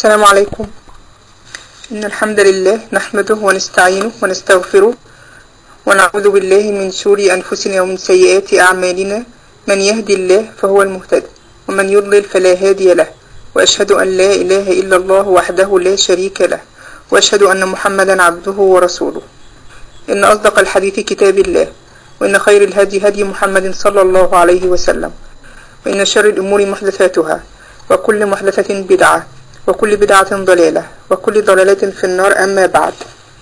السلام عليكم إن الحمد لله نحمده ونستعينه ونستغفره ونعوذ بالله من شرور أنفسنا ومن سيئات أعمالنا من يهدي الله فهو المهتد ومن يضلل فلا هادي له وأشهد أن لا إله إلا الله وحده لا شريك له وأشهد أن محمدا عبده ورسوله إن أصدق الحديث كتاب الله وإن خير الهدي هدي محمد صلى الله عليه وسلم وإن شر الأمور محدثاتها وكل محدثة بدعة وكل بدعة ضلالة وكل ضلالة في النار أما بعد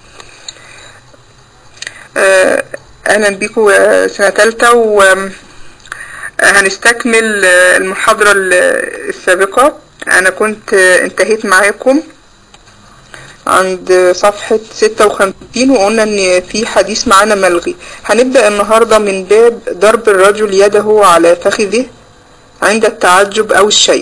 آه، أهلا بكم آه، سنة تالتة وهنستكمل المحاضرة ال- السابقة أنا كنت آه، انتهيت معاكم عند صفحة ستة وخمسين وقلنا إن في حديث معانا ملغي هنبدأ النهاردة من باب ضرب الرجل يده على فخذه عند التعجب أو الشيء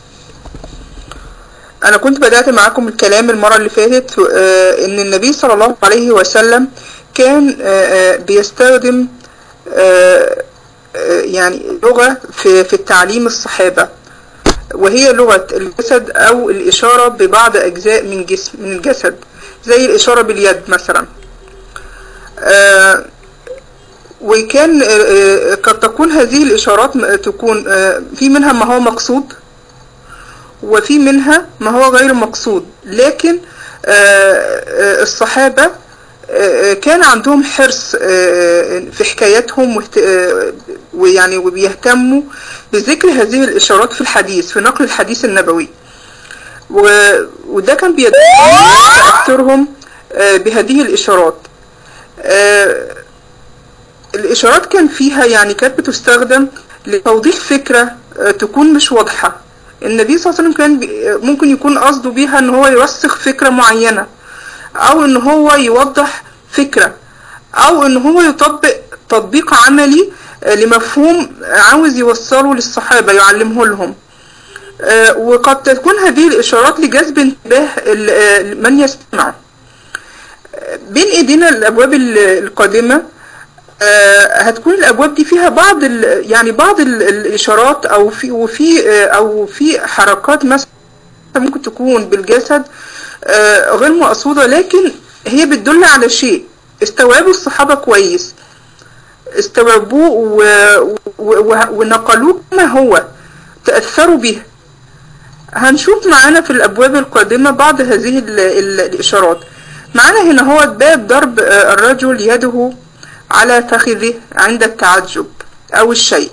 انا كنت بدأت معاكم الكلام المرة اللي فاتت آه، ان النبي صلى الله عليه وسلم كان آه، آه، بيستخدم آه، آه، يعني لغة في في التعليم الصحابة وهي لغة الجسد او الاشارة ببعض اجزاء من جسم من الجسد زي الاشارة باليد مثلا آه، وكان آه، آه، قد تكون هذه الاشارات م- تكون آه، في منها ما هو مقصود وفي منها ما هو غير مقصود لكن آه، آه، الصحابة آه، كان عندهم حرص آه، في حكاياتهم واهت- آه، ويعني وبيهتموا بذكر هذه الإشارات في الحديث في نقل الحديث النبوي و- وده كان بيدل تأثرهم آه، بهذه الإشارات آه، الإشارات كان فيها يعني كانت بتستخدم لتوضيح فكرة آه، تكون مش واضحة النبي صلى الله عليه وسلم كان بي- ممكن يكون قصده بيها ان هو يرسخ فكرة معينة او ان هو يوضح فكرة او ان هو يطبق تطبيق عملي آه، لمفهوم عاوز يوصله للصحابة يعلمه لهم آه، وقد تكون هذه الاشارات لجذب انتباه ال- آه، من يستمع آه، بين ايدينا الابواب ال- القادمة آه، هتكون الابواب دي فيها بعض ال يعني بعض ال الاشارات او في وفي آه، او في حركات مثلا ممكن تكون بالجسد آه، غير مقصودة لكن هي بتدل على شيء استوعبوا الصحابة كويس استوعبوه و- و- و- ونقلوه كما هو تأثروا به هنشوف معانا في الأبواب القادمة بعض هذه ال- ال- الإشارات معانا هنا هو باب ضرب آه، الرجل يده على فخذه عند التعجب أو الشيء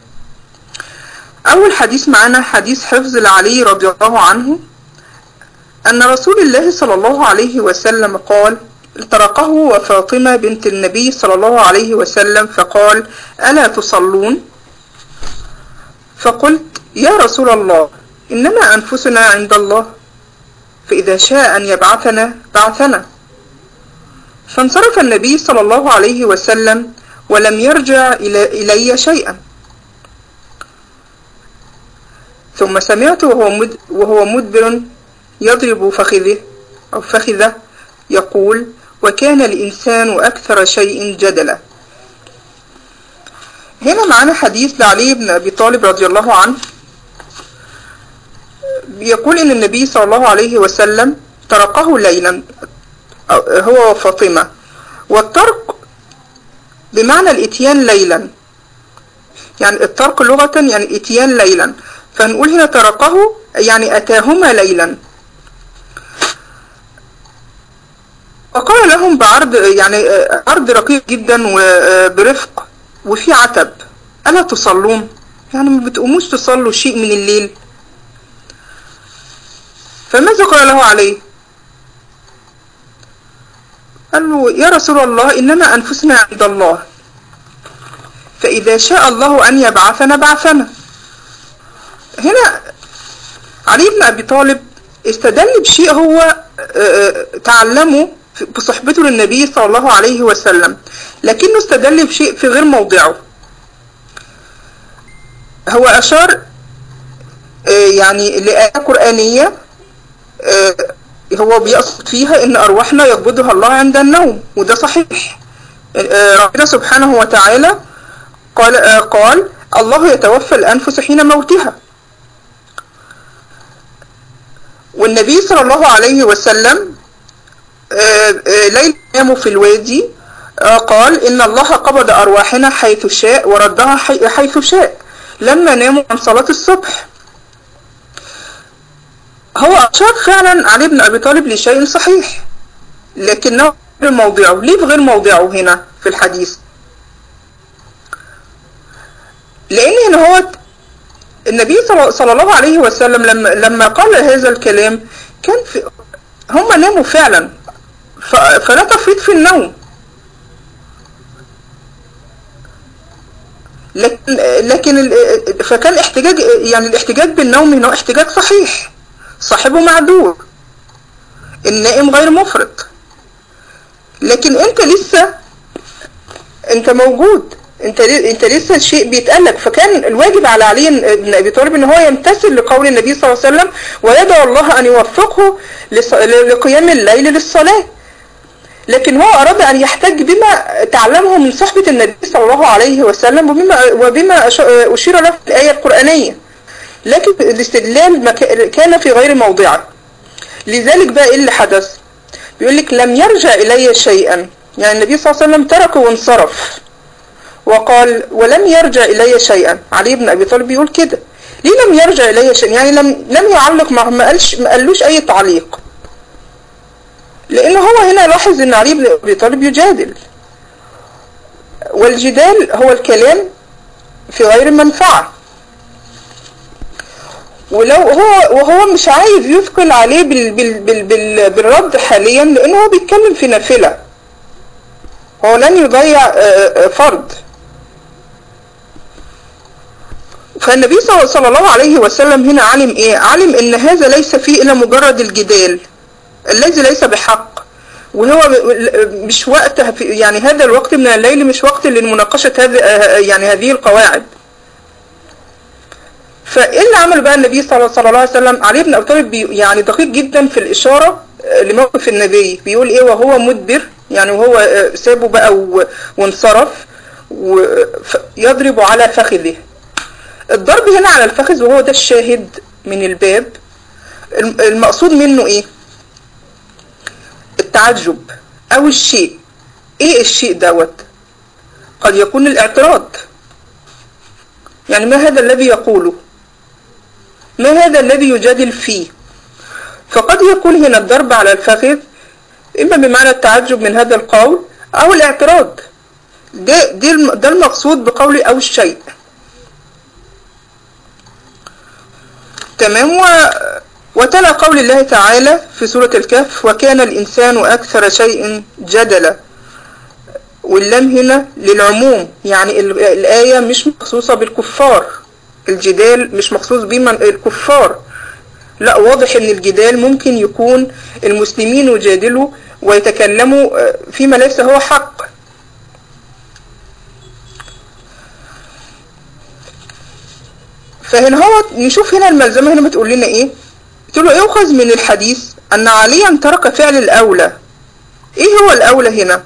أول حديث معانا حديث حفظ لعلي رضي الله عنه أن رسول الله صلى الله عليه وسلم قال طرقه وفاطمة بنت النبي صلى الله عليه وسلم فقال ألا تصلون فقلت يا رسول الله إنما أنفسنا عند الله فإذا شاء أن يبعثنا بعثنا فانصرف النبي صلى الله عليه وسلم ولم يرجع إلى إلي شيئا ثم سمعت وهو, مد وهو مدبر يضرب فخذه أو فخذه يقول وكان الإنسان أكثر شيء جدلا هنا معنا حديث لعلي بن أبي طالب رضي الله عنه يقول إن النبي صلى الله عليه وسلم تركه ليلا هو وفاطمة والترك بمعنى الاتيان ليلا يعني الترك لغة يعني الاتيان ليلا فنقول هنا تركه يعني أتاهما ليلا وقال لهم بعرض يعني عرض رقيق جدا وبرفق وفي عتب ألا تصلون يعني ما بتقوموش تصلوا شيء من الليل فماذا قال له عليه قال له يا رسول الله إنما أنفسنا عند الله فإذا شاء الله أن يبعثنا بعثنا هنا علي بن أبي طالب استدل بشيء هو تعلمه بصحبته للنبي صلى الله عليه وسلم لكنه استدل بشيء في غير موضعه هو أشار يعني لآية قرآنية هو بيقصد فيها ان ارواحنا يقبضها الله عند النوم وده صحيح ربنا سبحانه وتعالى قال قال الله يتوفى الانفس حين موتها والنبي صلى الله عليه وسلم ليلة ناموا في الوادي قال إن الله قبض أرواحنا حيث شاء وردها حيث شاء لما ناموا عن صلاة الصبح هو أشار فعلا علي بن أبي طالب لشيء صحيح لكنه غير موضعه ليه غير موضعه هنا في الحديث لأن هنا هو النبي صلى الله عليه وسلم لما لما قال هذا الكلام كان في هم ناموا فعلا فلا تفريط في النوم لكن لكن فكان احتجاج يعني الاحتجاج بالنوم هنا احتجاج صحيح صاحبه معذور النائم غير مفرط لكن انت لسه انت موجود انت انت لسه الشيء بيتقلك فكان الواجب على علي بن ابي طالب ان هو يمتثل لقول النبي صلى الله عليه وسلم ويدعو الله ان يوفقه لقيام الليل للصلاه لكن هو أراد أن يحتج بما تعلمه من صحبة النبي صلى الله عليه وسلم وبما, وبما أشير له في الآية القرآنية لكن الاستدلال كان في غير موضعه لذلك بقى إيه اللي حدث بيقول لك لم يرجع إلي شيئا يعني النبي صلى الله عليه وسلم تركه وانصرف وقال ولم يرجع إلي شيئا علي بن أبي طالب بيقول كده ليه لم يرجع إلي شيئا يعني لم, لم يعلق مع ما قالش ما قالوش أي تعليق لأن هو هنا لاحظ أن علي بن أبي طالب يجادل والجدال هو الكلام في غير منفعة ولو هو وهو مش عايز يثقل عليه بال بال بال بال بالرد حاليا لأنه هو بيتكلم في نافلة هو لن يضيع فرض فالنبي صلى الله عليه وسلم هنا علم ايه علم ان هذا ليس فيه الا مجرد الجدال الذي ليس بحق وهو مش وقت يعني هذا الوقت من الليل مش وقت لمناقشة هذه يعني هذه القواعد فايه اللي عمله بقى النبي صلى الله عليه وسلم علي بن ابي طالب يعني دقيق جدا في الاشاره لموقف النبي بيقول ايه وهو مدبر يعني وهو سابه بقى وانصرف ويضرب على فخذه الضرب هنا على الفخذ وهو ده الشاهد من الباب المقصود منه ايه التعجب او الشيء ايه الشيء دوت قد يكون الاعتراض يعني ما هذا الذي يقوله ما هذا الذي يجادل فيه فقد يكون هنا الضرب على الفخذ اما بمعنى التعجب من هذا القول او الاعتراض ده, ده المقصود بقول او الشيء تمام و وتلا قول الله تعالى في سورة الكهف وكان الإنسان أكثر شيء جدلا واللام هنا للعموم يعني الآية مش مخصوصة بالكفار الجدال مش مخصوص بمن الكفار لا واضح ان الجدال ممكن يكون المسلمين يجادلوا ويتكلموا فيما ليس هو حق فهنا هو نشوف هنا الملزمة هنا بتقول لنا ايه قلت له يؤخذ من الحديث ان عليا ترك فعل الاولى ايه هو الاولى هنا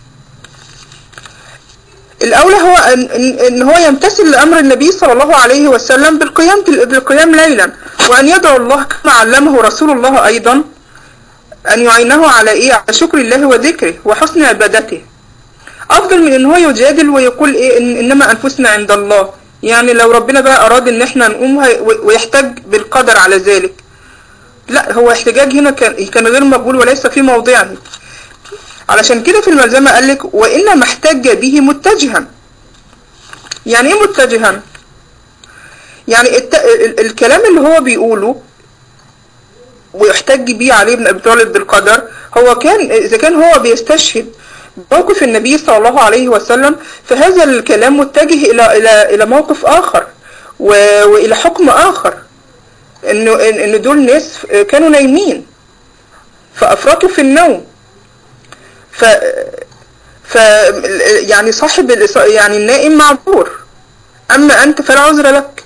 الاولى هو ان, إن هو يمتثل لامر النبي صلى الله عليه وسلم بالقيام بالقيام ليلا وان يدعو الله كما علمه رسول الله ايضا ان يعينه على ايه على شكر الله وذكره وحسن عبادته افضل من ان هو يجادل ويقول ايه إن انما انفسنا عند الله يعني لو ربنا بقى اراد ان احنا نقوم ويحتاج بالقدر على ذلك لا هو احتجاج هنا كان كان غير مقبول وليس في موضعه علشان كده في الملزمة قال لك وإنما احتج به متجها يعني ايه متجها يعني الت... ال... الكلام اللي هو بيقوله ويحتج به علي بن أبي طالب بالقدر هو كان إذا كان هو بيستشهد موقف النبي صلى الله عليه وسلم فهذا الكلام متجه إلى إلى إلى موقف آخر و... وإلى حكم آخر إنه إن دول ناس كانوا نايمين فأفرطوا في النوم ف ف يعني صاحب يعني النائم معذور اما انت فلا عذر لك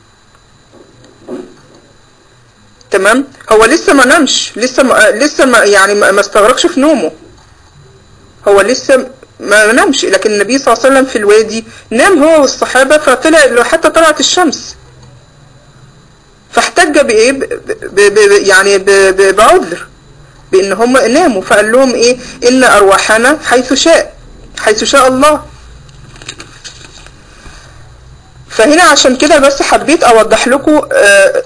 تمام هو لسه ما نامش لسه ما لسه ما يعني ما استغرقش في نومه هو لسه ما نامش لكن النبي صلى الله عليه وسلم في الوادي نام هو والصحابة فطلع حتى طلعت الشمس فاحتج بايه ب ب ب يعني ب ب بعذر بان هم ناموا فقال لهم ايه ان ارواحنا حيث شاء حيث شاء الله فهنا عشان كده بس حبيت اوضح لكم آه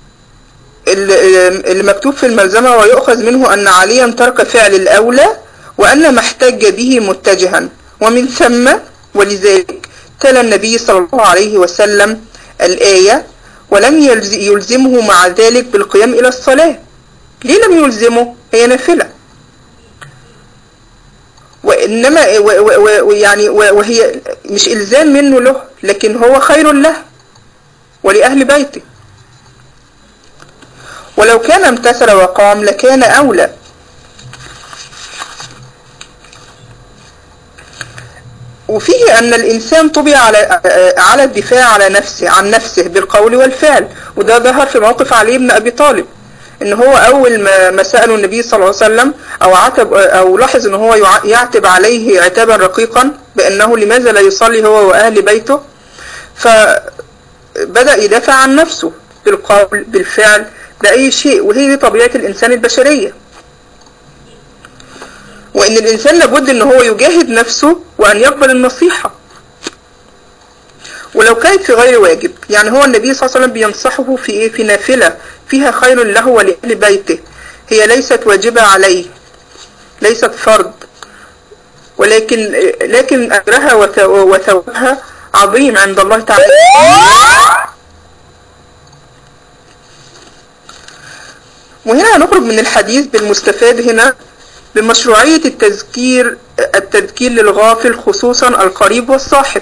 اللي مكتوب في الملزمة ويؤخذ منه أن عليا ترك فعل الأولى وأن ما احتج به متجها ومن ثم ولذلك تلا النبي صلى الله عليه وسلم الآية ولم يلزمه مع ذلك بالقيام إلى الصلاة ليه لم يلزمه هي نافلة وإنما يعني وهي مش إلزام منه له لكن هو خير له ولأهل بيته ولو كان امتثل وقام لكان أولى وفيه أن الإنسان طبع على على الدفاع على نفسه عن نفسه بالقول والفعل وده ظهر في موقف علي بن أبي طالب إن هو أول ما, ما سأله النبي صلى الله عليه وسلم أو عتب أو لاحظ إن هو يعتب عليه عتابا رقيقا بأنه لماذا لا يصلي هو وأهل بيته فبدأ يدافع عن نفسه بالقول بالفعل بأي شيء وهي دي طبيعة الإنسان البشرية وإن الإنسان لابد إن هو يجاهد نفسه وأن يقبل النصيحة ولو كانت في غير واجب يعني هو النبي صلى الله عليه وسلم بينصحه في إيه في نافلة فيها خير له ولأهل بيته هي ليست واجبة عليه ليست فرض ولكن لكن أجرها وثوابها عظيم عند الله تعالى وهنا هنخرج من الحديث بالمستفاد هنا بمشروعية التذكير التذكير للغافل خصوصا القريب والصاحب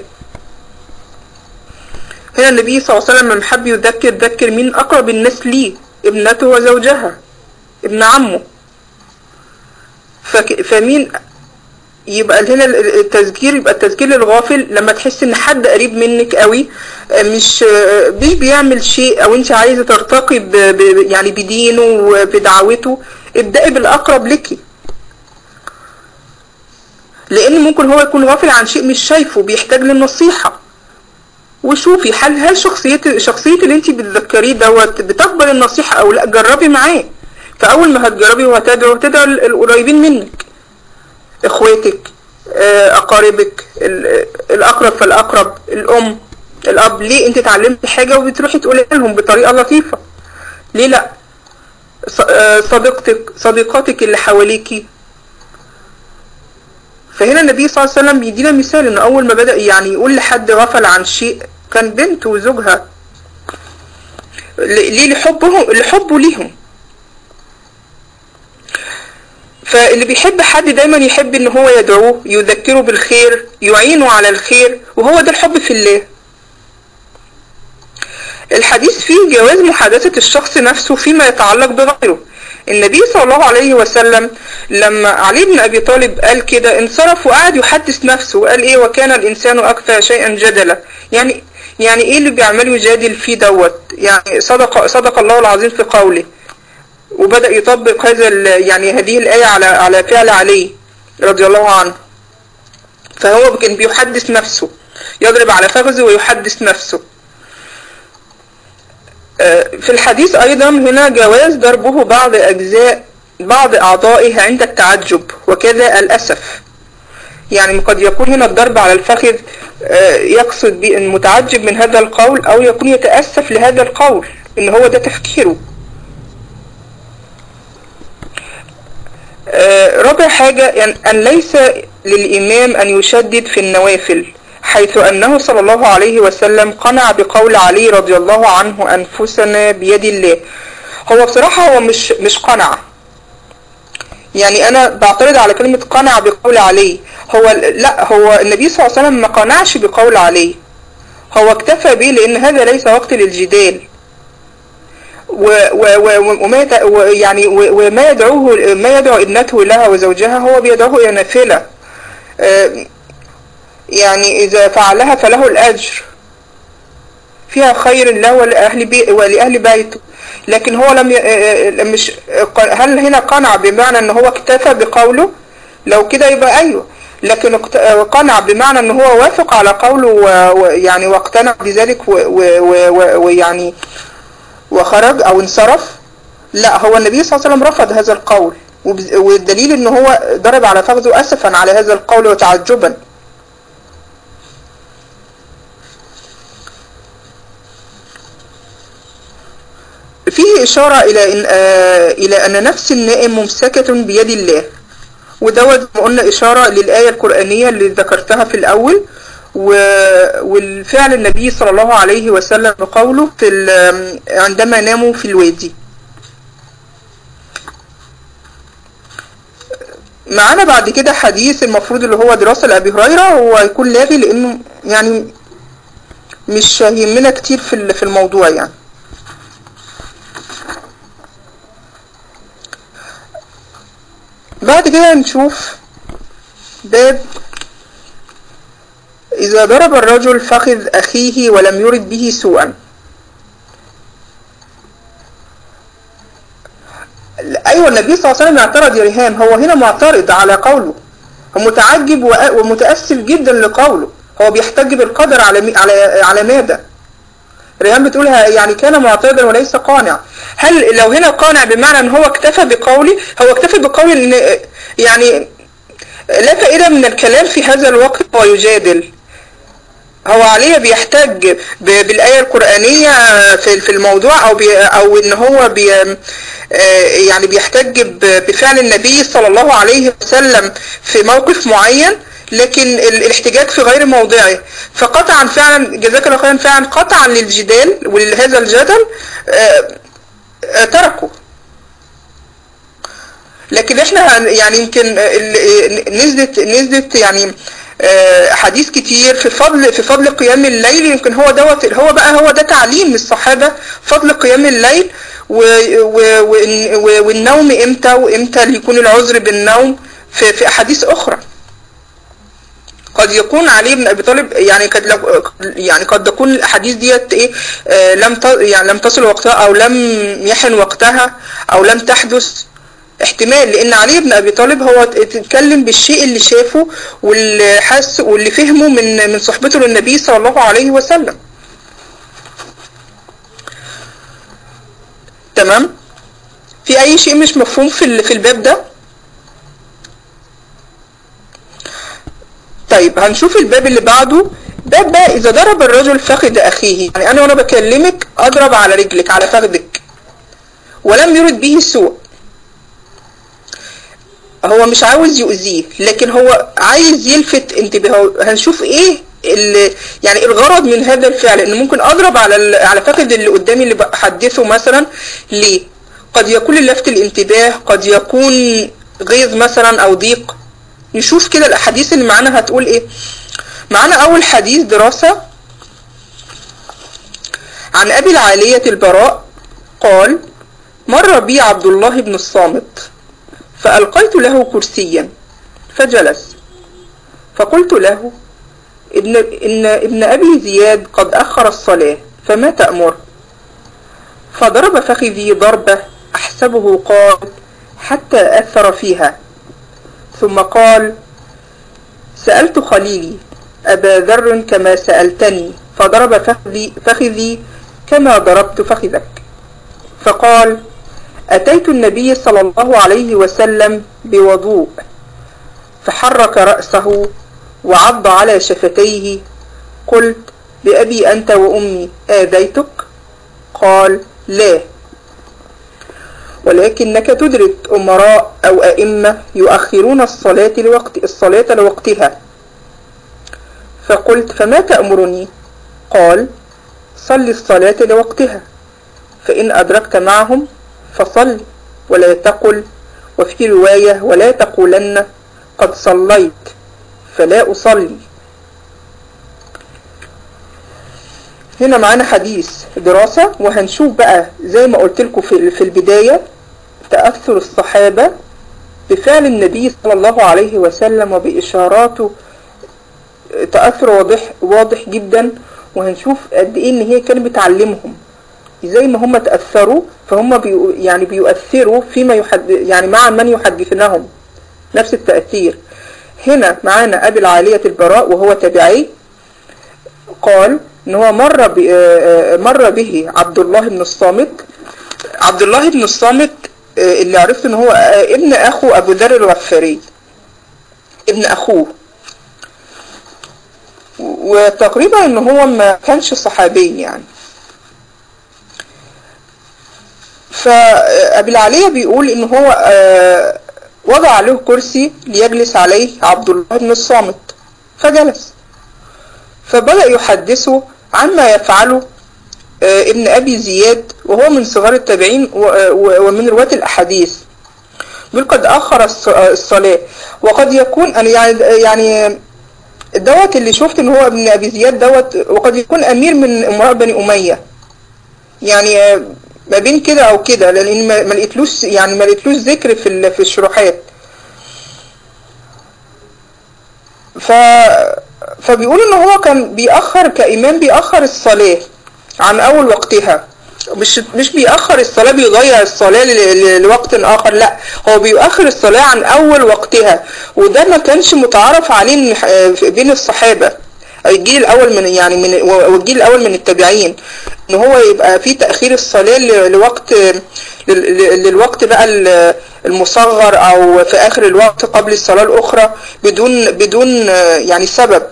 هنا النبي صلى الله عليه وسلم لما حب يذكر ذكر مين أقرب الناس ليه ابنته وزوجها ابن عمه فك... فمين يبقى هنا التذكير يبقى التذكير للغافل لما تحس ان حد قريب منك قوي مش مش بيعمل شيء او انت عايزه ترتقي ب... ب... يعني بدينه وبدعوته ابدأي بالاقرب لك لان ممكن هو يكون غافل عن شيء مش شايفه بيحتاج للنصيحه وشوفي هل هل شخصية شخصية اللي انت بتذكريه دوت بتقبل النصيحة او لا جربي معاه فاول ما هتجربي وهتدعو تدعو القريبين منك اخواتك اقاربك الاقرب فالاقرب الام الاب ليه انت اتعلمتي حاجة وبتروحي تقولي لهم بطريقة لطيفة ليه لا صديقتك صديقاتك اللي حواليكي فهنا النبي صلى الله عليه وسلم بيدينا مثال ان اول ما بدأ يعني يقول لحد غفل عن شيء كان بنته وزوجها ليه لحبهم لحبه ليهم فاللي بيحب حد دايما يحب ان هو يدعوه يذكره بالخير يعينه على الخير وهو ده الحب في الله الحديث فيه جواز محادثة الشخص نفسه فيما يتعلق بغيره النبي صلى الله عليه وسلم لما علي بن أبي طالب قال كده انصرف وقعد يحدث نفسه وقال ايه وكان الإنسان أكثر شيئا جدلا يعني يعني ايه اللي بيعمل يجادل فيه دوت يعني صدق صدق الله العظيم في قوله وبدأ يطبق هذا يعني هذه الآية على على فعل علي رضي الله عنه فهو كان بيحدث نفسه يضرب على فخذه ويحدث نفسه في الحديث أيضا هنا جواز ضربه بعض أجزاء بعض أعضائه عند التعجب وكذا الأسف يعني قد يكون هنا الضرب على الفخذ يقصد المتعجب من هذا القول أو يكون يتأسف لهذا القول إن هو ده تفكيره رابع حاجة يعني أن ليس للإمام أن يشدد في النوافل حيث أنه صلى الله عليه وسلم قنع بقول علي رضي الله عنه أنفسنا بيد الله هو بصراحة هو مش مش قنع يعني أنا بعترض على كلمة قنع بقول علي هو لا هو النبي صلى الله عليه وسلم ما قنعش بقول علي هو اكتفى به لأن هذا ليس وقت للجدال و و و وما يعني وما يدعوه ما يدعو ابنته لها وزوجها هو بيدعوه إلى نافلة يعني إذا فعلها فله الأجر فيها خير له ولأهل, بي ولأهل بيته لكن هو لم ي... مش هل هنا قنع بمعنى ان هو اكتفى بقوله لو كده يبقى ايوه لكن قنع بمعنى ان هو وافق على قوله ويعني واقتنع بذلك ويعني وخرج او انصرف لا هو النبي صلى الله عليه وسلم رفض هذا القول والدليل ان هو ضرب على فخذه اسفا على هذا القول وتعجبا فيه إشارة إلى إن, آه إلى أن نفس النائم ممسكة بيد الله ودوت قلنا إشارة للآية القرآنية اللي ذكرتها في الأول والفعل النبي صلى الله عليه وسلم قوله في عندما ناموا في الوادي معانا بعد كده حديث المفروض اللي هو دراسة لأبي هريرة هو هيكون لاغي لأنه يعني مش هيهمنا كتير في في الموضوع يعني بعد كده نشوف باب إذا ضرب الرجل فخذ أخيه ولم يرد به سوءا أيوة النبي صلى الله عليه وسلم اعترض يا ريهام هو هنا معترض على قوله هو متعجب ومتأسف جدا لقوله هو بيحتج بالقدر على على على ماذا؟ ريهام بتقولها يعني كان معترضا وليس قانع هل لو هنا قانع بمعنى ان هو اكتفى بقولي هو اكتفى بقول ان يعني لا فائدة من الكلام في هذا الوقت ويجادل هو عليه بيحتاج بالآية القرآنية في في الموضوع أو بي أو إن هو بي يعني بيحتاج بفعل النبي صلى الله عليه وسلم في موقف معين لكن الاحتجاج في غير موضعه فقطعا فعلا جزاك الله خيرا فعلا قطعا للجدال ولهذا الجدل تركوا لكن احنا يعني يمكن نزلت نزلت يعني حديث كتير في فضل في فضل قيام الليل يمكن هو دوت هو بقى هو ده تعليم للصحابه فضل قيام الليل والنوم امتى وامتى اللي يكون العذر بالنوم في في احاديث اخرى قد يكون علي بن ابي طالب يعني قد لو يعني قد تكون الاحاديث ديت ايه آه لم يعني لم تصل وقتها او لم يحن وقتها او لم تحدث احتمال لان علي بن ابي طالب هو اتكلم بالشيء اللي شافه واللي حس واللي فهمه من من صحبته للنبي صلى الله عليه وسلم تمام في اي شيء مش مفهوم في في الباب ده طيب هنشوف الباب اللي بعده باب بقى اذا ضرب الرجل فخذ اخيه يعني انا وانا بكلمك اضرب على رجلك على فخذك ولم يرد به السوء هو مش عاوز يؤذيه لكن هو عايز يلفت انتباهه هنشوف ايه اللي يعني الغرض من هذا الفعل ان ممكن اضرب على على فخذ اللي قدامي اللي بحدثه مثلا ليه قد يكون لفت الانتباه قد يكون غيظ مثلا او ضيق نشوف كده الاحاديث اللي معانا هتقول ايه معانا اول حديث دراسة عن ابي العالية البراء قال مر بي عبد الله بن الصامت فألقيت له كرسيا فجلس فقلت له ابن, إن ابن أبي زياد قد أخر الصلاة فما تأمر فضرب فخذي ضربة أحسبه قال حتى أثر فيها ثم قال سألت خليلي أبا ذر كما سألتني فضرب فخذي, فخذي كما ضربت فخذك فقال أتيت النبي صلى الله عليه وسلم بوضوء فحرك رأسه وعض على شفتيه قلت بأبي أنت وأمي آذيتك قال لا ولكنك تدرك أمراء أو أئمة يؤخرون الصلاة لوقت الصلاة لوقتها فقلت فما تأمرني قال صل الصلاة لوقتها فإن أدركت معهم فصل ولا تقل وفي رواية ولا تقولن قد صليت فلا أصلي هنا معانا حديث دراسة وهنشوف بقى زي ما قلت لكم في في البداية تأثر الصحابة بفعل النبي صلى الله عليه وسلم وبإشاراته تأثر واضح واضح جدا وهنشوف قد ايه ان هي كانت بتعلمهم زي ما هم تأثروا فهم بيو يعني بيؤثروا فيما يحد يعني مع من يحدثنهم نفس التأثير هنا معانا أبي العالية البراء وهو تابعي قال ان هو مر ب... مر به عبد الله بن الصامت عبد الله بن الصامت اللي عرفت ان هو ابن اخو ابو ذر الغفاري ابن اخوه وتقريبا ان هو ما كانش صحابي يعني فابي العالية بيقول ان هو وضع له كرسي ليجلس عليه عبد الله بن الصامت فجلس فبدأ يحدثه عما يفعله ابن أبي زياد وهو من صغار التابعين ومن رواة الأحاديث بيقول قد أخر الصلاة وقد يكون أنا يعني يعني دوت اللي شفت ان هو ابن أبي زياد دوت وقد يكون أمير من أمراء بني أمية يعني ما بين كده أو كده لأن ما لقيتلوش يعني ما لقيتلوش ذكر في في الشروحات ف فبيقول ان هو كان بيأخر كإمام بيأخر الصلاة عن أول وقتها مش مش بيأخر الصلاة بيضيع الصلاة لوقت آخر لا هو بيأخر الصلاة عن أول وقتها وده ما كانش متعارف عليه بين الصحابة الجيل الأول من يعني من والجيل الأول من التابعين إن هو يبقى في تأخير الصلاة لوقت للوقت بقى المصغر أو في آخر الوقت قبل الصلاة الأخرى بدون بدون يعني سبب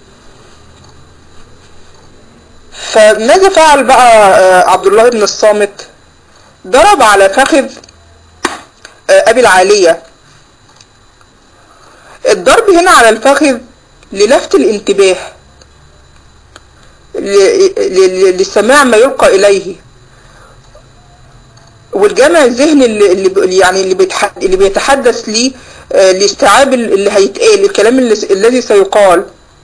فماذا فعل بقى عبد الله بن الصامت ضرب على فخذ أبي العالية الضرب هنا على الفخذ للفت الانتباه لسماع ما يلقى إليه والجمع الذهني اللي, اللي يعني اللي, اللي بيتحدث ليه لاستيعاب اللي هيتقال الكلام الذي سيقال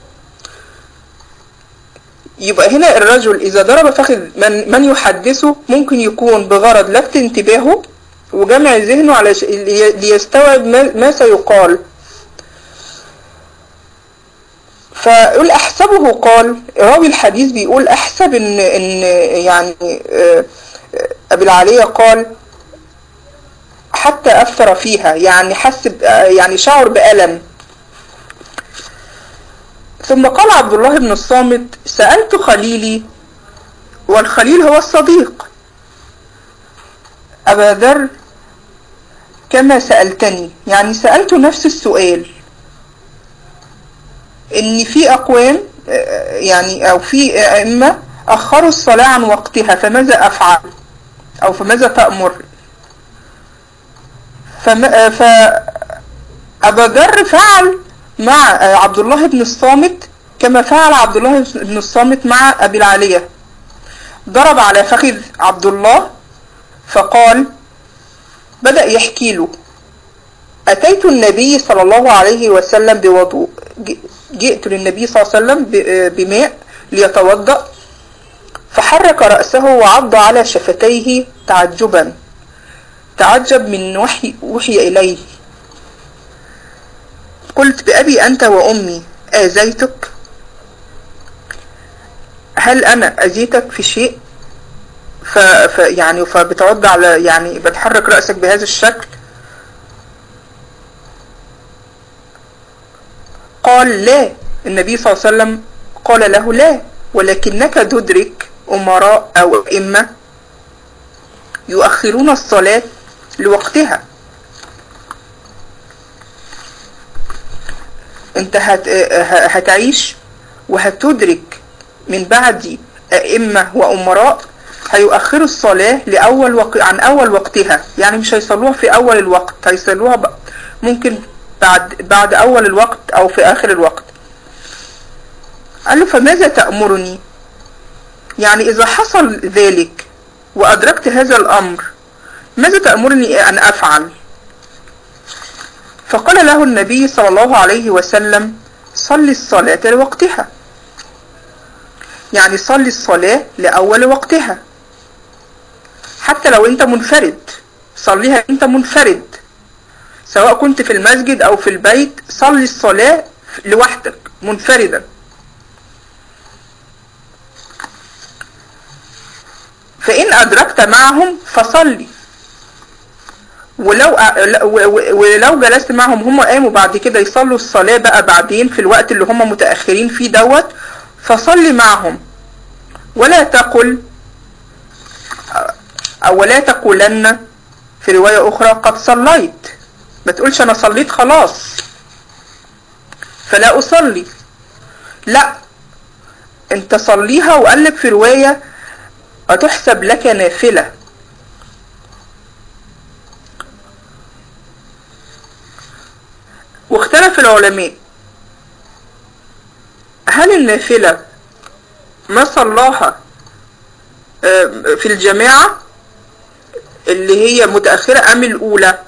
يبقى هنا الرجل إذا ضرب فخذ من, من يحدثه ممكن يكون بغرض لفت انتباهه وجمع ذهنه على ليستوعب ما, ما سيقال فيقول أحسبه قال راوي الحديث بيقول أحسب إن, إن يعني أبي العالية قال حتى أثر فيها يعني حس يعني شعر بألم ثم قال عبد الله بن الصامت سألت خليلي والخليل هو الصديق أبا ذر كما سألتني يعني سألت نفس السؤال ان في اقوام يعني او في ائمة اخروا الصلاة عن وقتها فماذا افعل او فماذا تأمر فما فأبا ذر فعل مع عبد الله بن الصامت كما فعل عبد الله بن الصامت مع أبي العالية ضرب على فخذ عبد الله فقال بدأ يحكي له أتيت النبي صلى الله عليه وسلم بوضوء جئت للنبي صلى الله عليه وسلم بماء ليتوضأ فحرك رأسه وعض على شفتيه تعجبا تعجب من وحي, وحي إليه قلت بأبي أنت وأمي آذيتك هل أنا أذيتك في شيء ف... ف... يعني فبتوضع على يعني بتحرك رأسك بهذا الشكل قال لا النبي صلى الله عليه وسلم قال له لا ولكنك تدرك أمراء أو أئمة يؤخرون الصلاة لوقتها انت هت... هتعيش وهتدرك من بعد أئمة وأمراء هيؤخروا الصلاة لأول وق... عن أول وقتها يعني مش هيصلوها في أول الوقت هيصلوها ب... ممكن بعد بعد أول الوقت أو في آخر الوقت قال له فماذا تأمرني يعني إذا حصل ذلك وأدركت هذا الأمر ماذا تأمرني أن أفعل فقال له النبي صلى الله عليه وسلم صل الصلاة لوقتها يعني صل الصلاة لأول وقتها حتى لو أنت منفرد صليها أنت منفرد سواء كنت في المسجد أو في البيت صلي الصلاة لوحدك منفردا فإن أدركت معهم فصلي ولو ولو جلست معهم هم قاموا بعد كده يصلوا الصلاة بقى بعدين في الوقت اللي هم متأخرين فيه دوت فصلي معهم ولا تقل أو ولا تقولن في رواية أخرى قد صليت ما تقولش أنا صليت خلاص فلا أصلي لا انت صليها وقلب في رواية هتحسب لك نافلة واختلف العلماء هل النافلة ما صلاها في الجماعة اللي هي متأخرة أم الأولى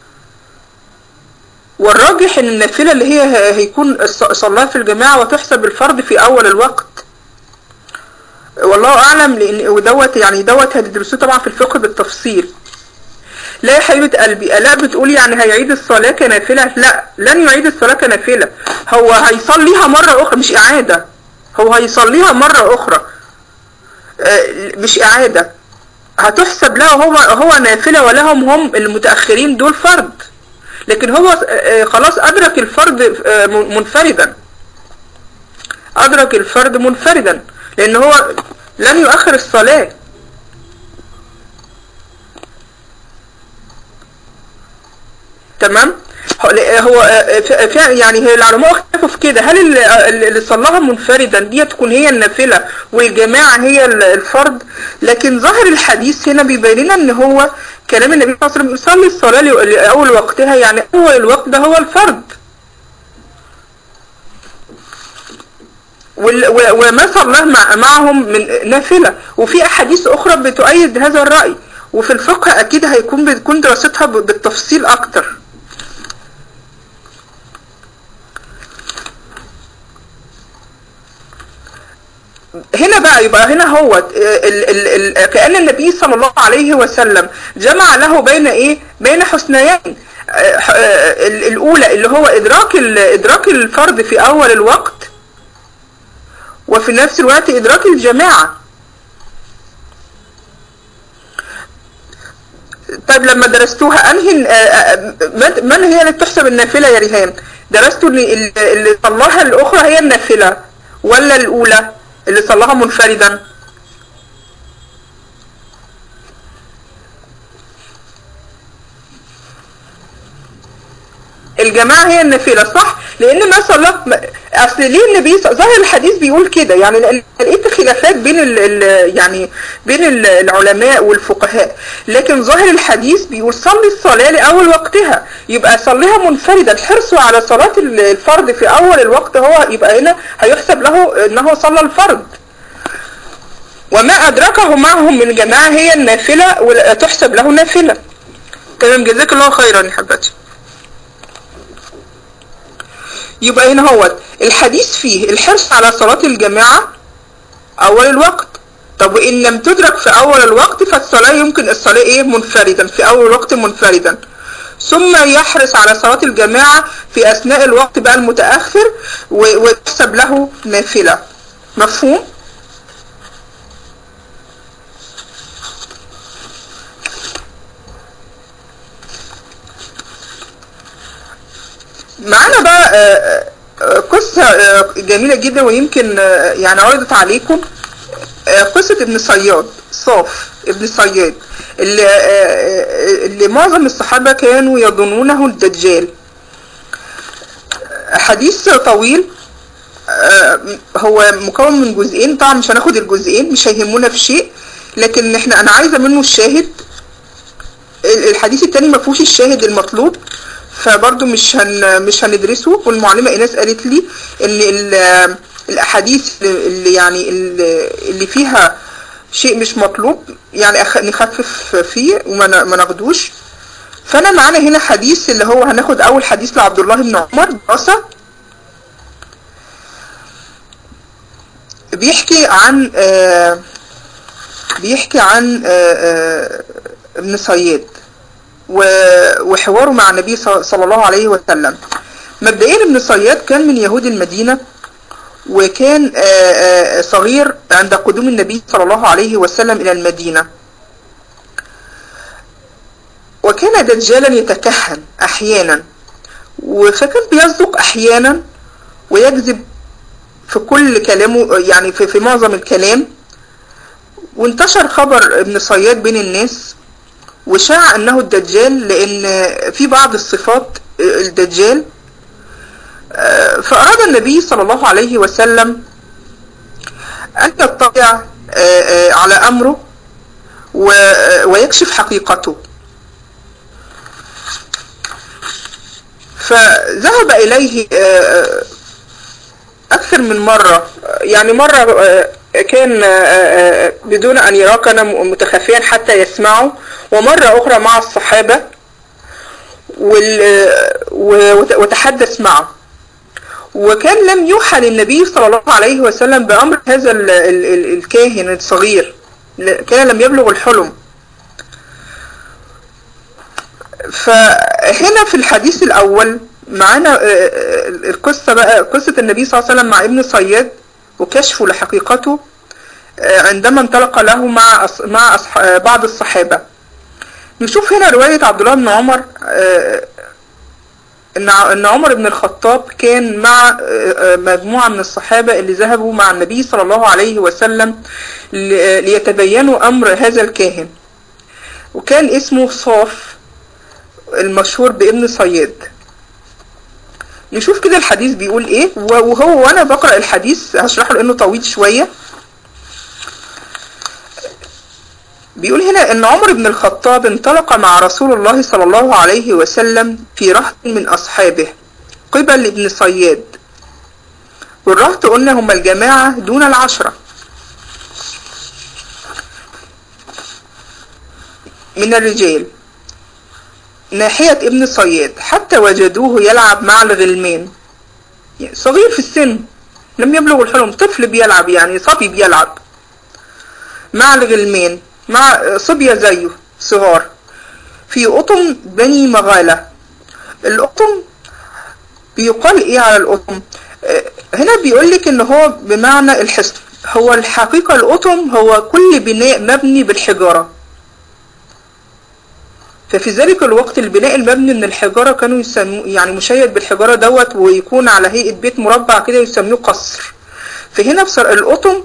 والراجح ان النافلة اللي هي هيكون صلاها في الجماعة وتحسب الفرض في أول الوقت والله أعلم لأن ودوت يعني دوت هتدرسوه طبعا في الفقه بالتفصيل لا يا حبيبة قلبي لا بتقولي يعني هيعيد الصلاة كنافلة لا لن يعيد الصلاة كنافلة هو هيصليها مرة أخرى مش إعادة هو هيصليها مرة أخرى مش إعادة هتحسب له هو هو نافلة ولهم هم المتأخرين دول فرض لكن هو خلاص أدرك الفرض منفردا أدرك الفرد منفردا لأن هو لم يؤخر الصلاة تمام هو يعني هي العلماء اختلفوا في كده هل اللي صلاها منفردا دي تكون هي النافله والجماعه هي الفرض لكن ظاهر الحديث هنا بيبين لنا ان هو كلام النبي صلى الله عليه وسلم يصلي الصلاه لاول وقتها يعني اول الوقت ده هو الفرض وما صلاه مع معهم من نافله وفي احاديث اخرى بتؤيد هذا الراي وفي الفقه اكيد هيكون بتكون دراستها بالتفصيل اكتر هنا بقى يبقى هنا هو ال ال ال كأن النبي صلى الله عليه وسلم جمع له بين ايه بين حسنيين الاولى اللي هو ادراك ادراك الفرد في اول الوقت وفي نفس الوقت ادراك الجماعة طيب لما درستوها انهي من هي اللي تحسب النافلة يا ريهام درستوا ان اللي صلاها الاخرى هي النافلة ولا الاولى اللي صلاها منفردا الجماعة هي النافلة صح لان ما صلى اصل ليه النبي ظاهر الحديث بيقول كده يعني لقيت خلافات بين ال ال يعني بين ال العلماء والفقهاء لكن ظاهر الحديث بيقول صلي الصلاة لاول وقتها يبقى صليها منفردا حرصه على صلاة الفرض في اول الوقت هو يبقى هنا هيحسب له انه صلى الفرض وما أدركه معهم من جماعة هي النافلة وتحسب له نافلة تمام جزاك الله خيرا يا حبتي يبقى هنا هو الحديث فيه الحرص على صلاة الجماعة أول الوقت طب وإن لم تدرك في أول الوقت فالصلاة يمكن الصلاة إيه منفردا في أول الوقت منفردا ثم يحرص على صلاة الجماعة في أثناء الوقت بقى المتأخر ويحسب له نافلة مفهوم؟ معانا بقى قصة جميلة جدا ويمكن يعني عرضت عليكم قصة ابن صياد صاف ابن صياد اللي, اللي معظم الصحابة كانوا يظنونه الدجال حديث طويل هو مكون من جزئين طبعا مش هناخد الجزئين مش هيهمونا في شيء لكن احنا انا عايزة منه الشاهد الحديث التاني ما فيهوش الشاهد المطلوب فبرضو مش هن مش هندرسه والمعلمة ايناس قالت لي ان الاحاديث اللي يعني اللي فيها شيء مش مطلوب يعني نخفف فيه وما ما ناخدوش فانا معانا هنا حديث اللي هو هناخد اول حديث لعبد الله بن عمر دراسة بيحكي عن بيحكي عن ابن صياد وحواره مع النبي صلى الله عليه وسلم مبدئيا ابن صياد كان من يهود المدينة وكان صغير عند قدوم النبي صلى الله عليه وسلم إلى المدينة وكان دجالا يتكهن أحيانا فكان بيصدق أحيانا ويكذب في كل كلامه يعني في, في معظم الكلام وانتشر خبر ابن صياد بين الناس وشاع انه الدجال لان في بعض الصفات الدجال فاراد النبي صلى الله عليه وسلم ان يطلع على امره ويكشف حقيقته فذهب اليه اكثر من مرة يعني مرة كان بدون ان يراه كان متخفيا حتى يسمعه ومرة اخرى مع الصحابة وتحدث معه وكان لم يوحى للنبي صلى الله عليه وسلم بأمر هذا الكاهن الصغير كان لم يبلغ الحلم فهنا في الحديث الأول معانا القصة بقى قصة النبي صلى الله عليه وسلم مع ابن صياد وكشفه لحقيقته عندما انطلق له مع مع بعض الصحابة نشوف هنا رواية عبد الله بن عمر ان ان عمر بن الخطاب كان مع مجموعة من الصحابة اللي ذهبوا مع النبي صلى الله عليه وسلم ليتبينوا امر هذا الكاهن وكان اسمه صاف المشهور بابن صياد نشوف كده الحديث بيقول ايه وهو وانا بقرأ الحديث هشرحه لانه طويل شوية بيقول هنا ان عمر بن الخطاب انطلق مع رسول الله صلى الله عليه وسلم في رهط من اصحابه قبل ابن صياد والرهط قلنا هم الجماعة دون العشرة من الرجال ناحية ابن صياد حتى وجدوه يلعب مع الغلمان يعني صغير في السن لم يبلغ الحلم طفل بيلعب يعني صبي بيلعب مع الغلمان مع صبية زيه صغار في قطم بني مغالة القطم بيقال ايه على القطم هنا بيقول لك ان هو بمعنى الحصن هو الحقيقة القطم هو كل بناء مبني بالحجارة ففي ذلك الوقت البناء المبني من الحجارة كانوا يسموه يعني مشيد بالحجارة دوت ويكون على هيئة بيت مربع كده يسموه قصر فهنا بصر القطم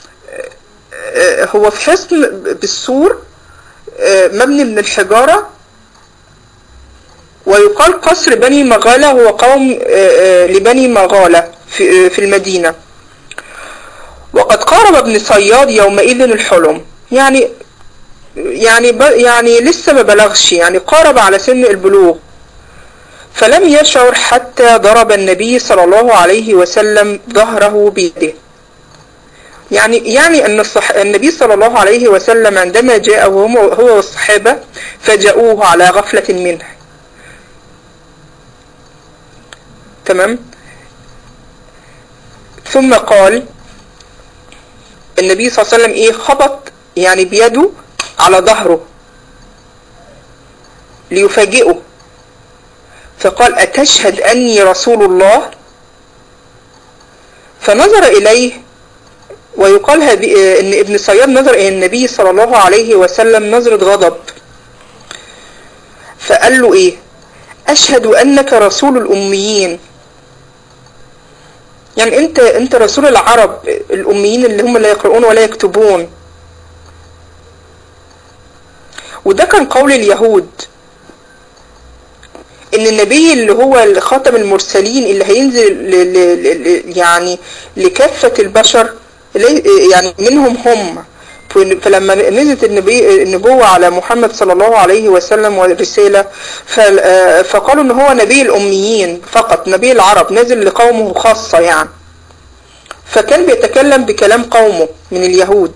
هو في حصن بالسور مبني من الحجارة ويقال قصر بني مغالة هو قوم لبني مغالة في المدينة وقد قارب ابن صياد يومئذ الحلم يعني يعني يعني لسه ما بلغش يعني قارب على سن البلوغ فلم يشعر حتى ضرب النبي صلى الله عليه وسلم ظهره بيده يعني يعني ان الصح... النبي صلى الله عليه وسلم عندما جاء وهم هو والصحابة فجاءوه على غفلة منه تمام ثم قال النبي صلى الله عليه وسلم ايه خبط يعني بيده على ظهره ليفاجئه فقال أتشهد أني رسول الله فنظر إليه ويقال ان ابن صياد نظر الى النبي صلى الله عليه وسلم نظرة غضب فقال له ايه اشهد انك رسول الاميين يعني انت انت رسول العرب الاميين اللي هم لا يقرؤون ولا يكتبون وده كان قول اليهود ان النبي اللي هو خاتم المرسلين اللي هينزل ل ل يعني لكافة البشر يعني منهم هم فلما نزلت النبي النبوة على محمد صلى الله عليه وسلم والرسالة فقالوا ان هو نبي الاميين فقط نبي العرب نزل لقومه خاصة يعني فكان بيتكلم بكلام قومه من اليهود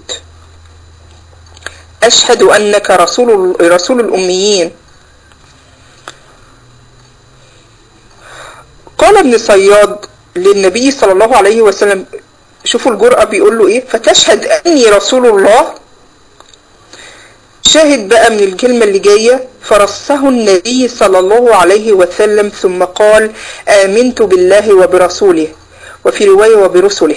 أشهد أنك رسول رسول الأميين قال ابن صياد للنبي صلى الله عليه وسلم شوفوا الجرأة بيقول له ايه فتشهد أني رسول الله شاهد بقى من الكلمة اللي جاية فرصه النبي صلى الله عليه وسلم ثم قال آمنت بالله وبرسوله وفي رواية وبرسله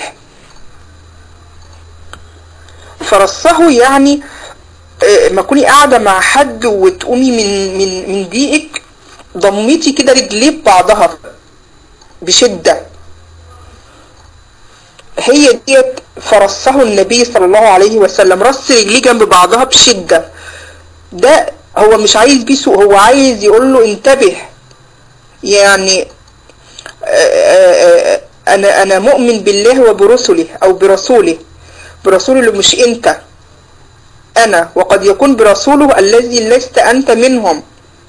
فرصه يعني ما تكوني قاعدة مع حد وتقومي من من من ضيقك ضميتي كده رجليه ببعضها بشدة هي ديت فرصه النبي صلى الله عليه وسلم رص رجليه جنب بعضها بشدة ده هو مش عايز بيه سوء هو عايز يقول له انتبه يعني انا انا مؤمن بالله وبرسله او برسوله برسوله مش انت انا وقد يكون برسوله الذي لست انت منهم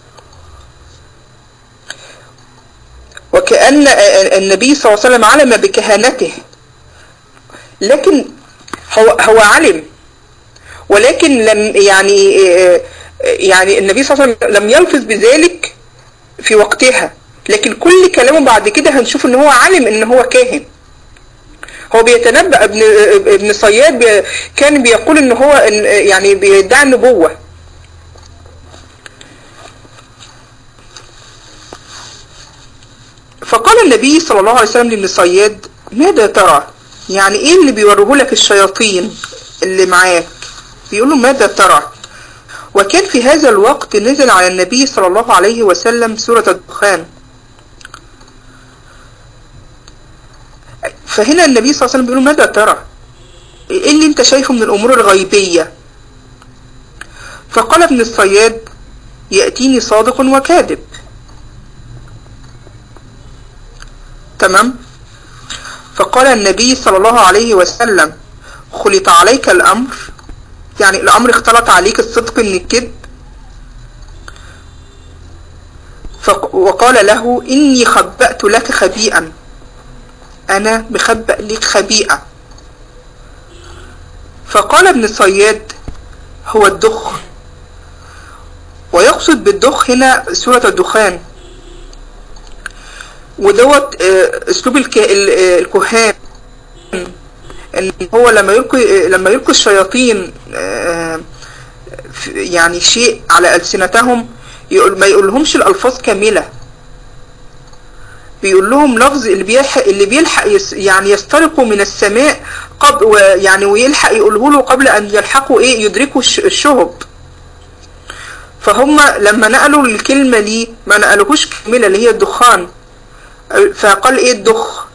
وكأن النبي صلى الله عليه وسلم علم بكهانته لكن هو هو علم ولكن لم يعني يعني النبي صلى الله عليه وسلم لم يلفظ بذلك في وقتها لكن كل كلامه بعد كده هنشوف ان هو علم ان هو كاهن هو بيتنبأ ابن ابن صياد كان بيقول ان هو يعني بيدعي النبوة فقال النبي صلى الله عليه وسلم لابن صياد ماذا ترى يعني ايه اللي بيوروه لك الشياطين اللي معاك بيقول له ماذا ترى وكان في هذا الوقت نزل على النبي صلى الله عليه وسلم سورة الدخان فهنا النبي صلى الله عليه وسلم بيقول ماذا ترى ايه اللي انت شايفه من الامور الغيبية فقال ابن الصياد يأتيني صادق وكاذب تمام فقال النبي صلى الله عليه وسلم خلط عليك الأمر يعني الأمر اختلط عليك الصدق من الكذب وقال له إني خبأت لك خبيئا أنا مخبأ لك خبيئة فقال ابن صياد هو الدخ ويقصد بالدخ هنا سورة الدخان ودوت اسلوب الكهان ان هو لما يلقي لما يلقي الشياطين يعني شيء على ألسنتهم يقول ما يقولهمش الألفاظ كاملة بيقول لهم لفظ اللي بيلحق اللي بيلحق يس يعني يسترقوا من السماء قبل يعني ويلحق يقوله له قبل ان يلحقوا ايه يدركوا الشهب فهم لما نقلوا الكلمة دي ما نقلوهوش كاملة اللي هي الدخان فقال ايه الدخ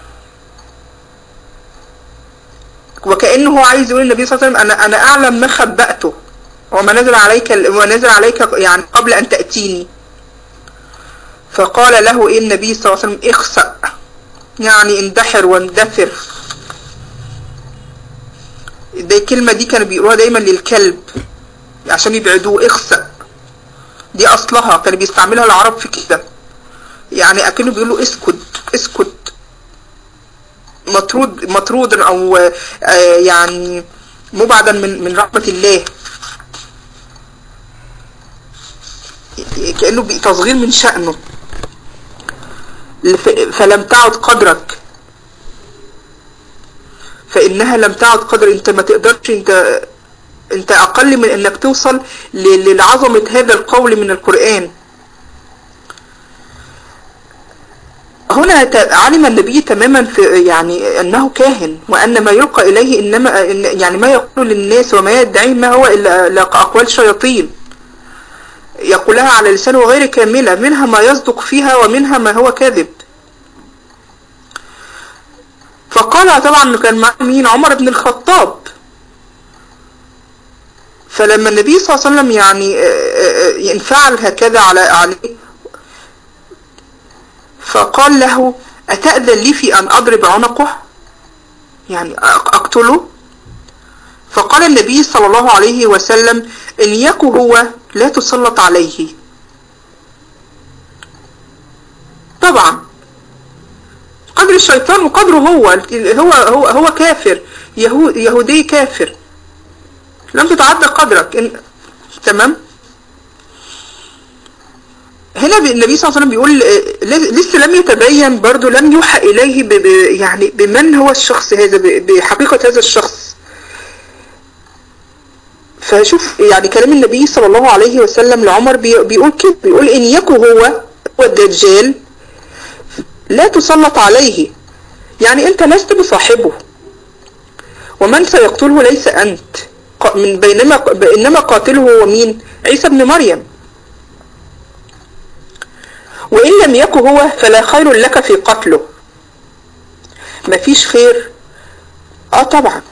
وكأنه هو عايز يقول النبي صلى الله عليه وسلم انا انا اعلم ما خبأته وما نزل عليك وما نزل عليك يعني قبل ان تأتيني فقال له ايه النبي صلى الله عليه وسلم اخسأ يعني اندحر واندثر دي الكلمة دي كانوا بيقولوها دايما للكلب عشان يبعدوه اخسأ دي اصلها كانوا بيستعملها العرب في كده يعني اكنه بيقولوا اسكت اسكت مطرود مطرود او آه يعني مبعدا من من رحمة الله كأنه تصغير من شأنه فلم تعد قدرك فإنها لم تعد قدر انت ما تقدرش انت انت اقل من انك توصل لعظمة هذا القول من القرآن هنا علم النبي تماما في يعني انه كاهن وان ما يلقى اليه انما يعني ما يقول للناس وما يدعيه ما هو الا اقوال شياطين يقولها على لسانه غير كاملة منها ما يصدق فيها ومنها ما هو كاذب فقال طبعا كان مع مين عمر بن الخطاب فلما النبي صلى الله عليه وسلم يعني انفعل هكذا على عليه فقال له أتأذن لي في أن أضرب عنقه يعني أقتله فقال النبي صلى الله عليه وسلم إن يكو هو لا تسلط عليه طبعا قدر الشيطان وقدره هو هو هو, هو كافر يهود يهودي كافر لم تتعدى قدرك إن تمام هنا النبي صلى الله عليه وسلم بيقول لسه لم يتبين برضو لم يوحى إليه ب يعني بمن هو الشخص هذا بحقيقة هذا الشخص فشوف يعني كلام النبي صلى الله عليه وسلم لعمر بيقول كده بيقول إن يكو هو هو الدجال لا تسلط عليه يعني أنت لست بصاحبه ومن سيقتله ليس أنت من بينما إنما قاتله هو مين عيسى ابن مريم وإن لم يكن هو فلا خير لك في قتله مفيش خير اه طبعا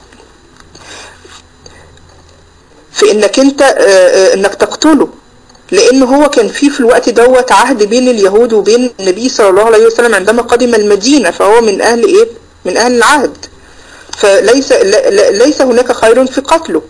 في انك انت آه، آه، انك تقتله لان هو كان في في الوقت دوت عهد بين اليهود وبين النبي صلى الله عليه وسلم عندما قدم المدينة فهو من اهل ايه من اهل العهد فليس لا- لا- ليس هناك خير في قتله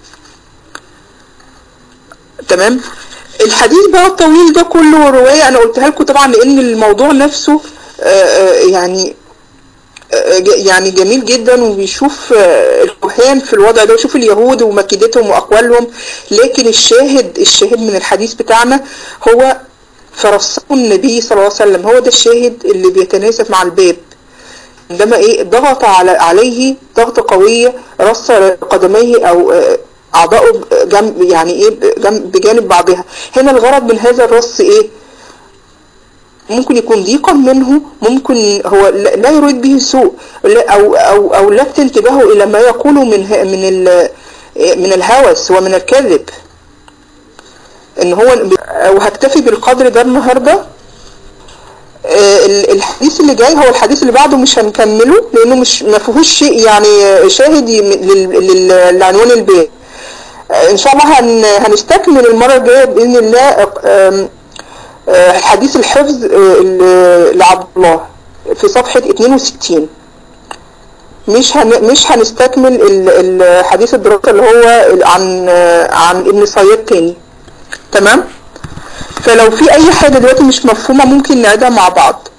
تمام الحديث بقى الطويل ده كله رواية انا قلتها لكم طبعا لان الموضوع نفسه آه، آه، يعني آه، ج- يعني جميل جدا وبيشوف آه، الكهان في الوضع ده ويشوف اليهود ومكيدتهم واقوالهم لكن الشاهد الشاهد من الحديث بتاعنا هو فرصه النبي صلى الله عليه وسلم هو ده الشاهد اللي بيتناسب مع الباب عندما ايه ضغط على عليه ضغطة قوية رص قدميه او آه، اعضائه جنب يعني ايه جنب بجانب بعضها هنا الغرض من هذا الرص ايه ممكن يكون ضيقا منه ممكن هو لا لا يريد به سوء لا- او او او لفت انتباهه الى ما يقوله من ه- من ال- من الهوس ومن الكذب ان هو وهكتفي بالقدر ده النهارده آه، ال- الحديث اللي جاي هو الحديث اللي بعده مش هنكمله لانه مش ما فيهوش شيء يعني شاهد ي- لل- لل- لعنوان الباب آه، ان شاء الله هن هنستكمل المره الجايه باذن الله آم، آه، حديث الحفظ آه، ال- لعبد الله في صفحه 62 مش هن مش هنستكمل ال- الحديث الدراسه اللي هو عن آه، عن ابن صياد تاني تمام فلو في اي حاجة دلوقتي مش مفهومة ممكن نعيدها مع بعض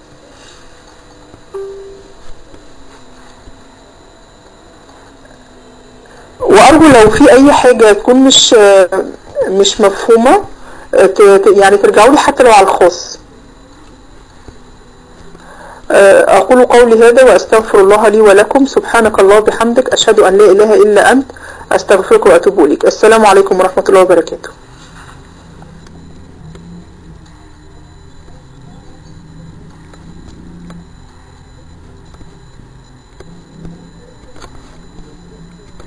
وارجو لو في اي حاجة تكون مش مش مفهومة ت- ت- يعني ترجعوا لي حتى لو على الخاص أقول قولي هذا وأستغفر الله لي ولكم سبحانك الله بحمدك أشهد أن لا إله إلا أنت أستغفرك وأتوب إليك السلام عليكم ورحمة الله وبركاته